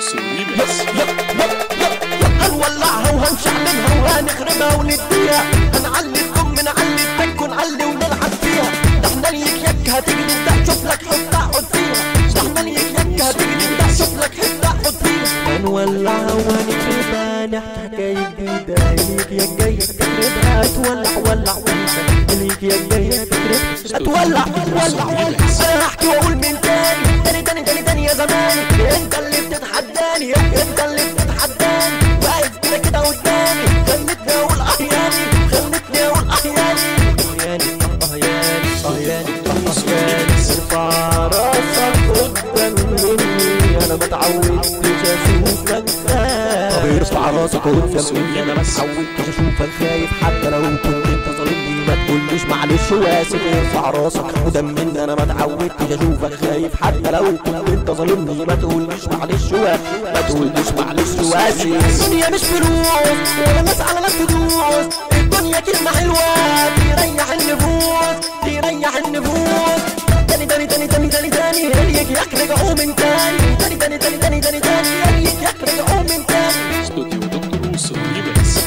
روسو ريميكس هنولعها وهنشعللها وهنخربها ونديها هنعلي الكم نعلي التك ونعلي ونلعب فيها ده احنا اليك يك هتيجي نبدا شوف لك حته اقعد فيها ده احنا اليك يك هتيجي نبدا شوف لك حته اقعد فيها هنولعها وهنخربها نحكي حكايه جديده اليك يك جاي تخربها تولع ولع ولع اليك يك جاي تخربها تولع ولع ولع انا هحكي واقول من تاني تاني تاني تاني تاني يا زماني انت اللي بتتحداني انت اللي بتتحداني واقف كده كده قدامي خلتني اقول احياني خلتني اقول احياني احياني احياني احياني احياني ارفع راسك قدام مني انا ما اتعودتش اشوفك طب ارفع راسك قدام مني انا ما اتعودتش اشوفك خايف حتى لو كنت انت ظالمني ما تقوليش معلش واسف ارفع راسك قدام مني انا ما اتعودتش اشوفك خايف حتى لو كنت انت ظالمني ما تقوليش معلش واسف ما تقوليش معلش واسف الدنيا مش فلوس ولا ناس على ناس تدوس الدنيا كلمة حلوة تريح النفوس تريح النفوس تاني تاني تاني تاني تاني تاني هليك يخرج من تاني تاني تاني تاني تاني تاني تاني هليك يخرج من تاني استوديو دكتور روسو ريميكس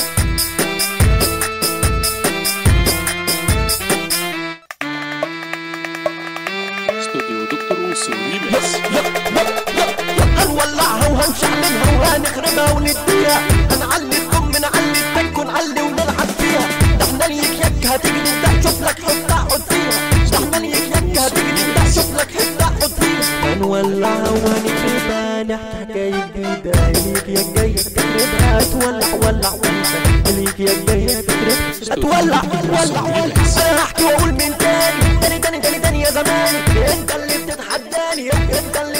استوديو دكتور روسو ريميكس هنولعها وهنشعللها وهنخربها ونديها هنعلي الكم نعلي التك ونعلي ونلعب فيها ده احنا اليك يك هتيجي نبدا شوف لك حته اقعد فيها ده احنا اليك يك هتيجي نبدا شوف لك حته اقعد فيها هنولعها وهنخربها نحكي حكايه جديده اليك يك جاي تخربها تولع ولع ولع اليك يك جاي تخربها تولع ولع ولع انا هحكي واقول من تاني تاني تاني تاني تاني يا زماني انت اللي بتتحداني انت اللي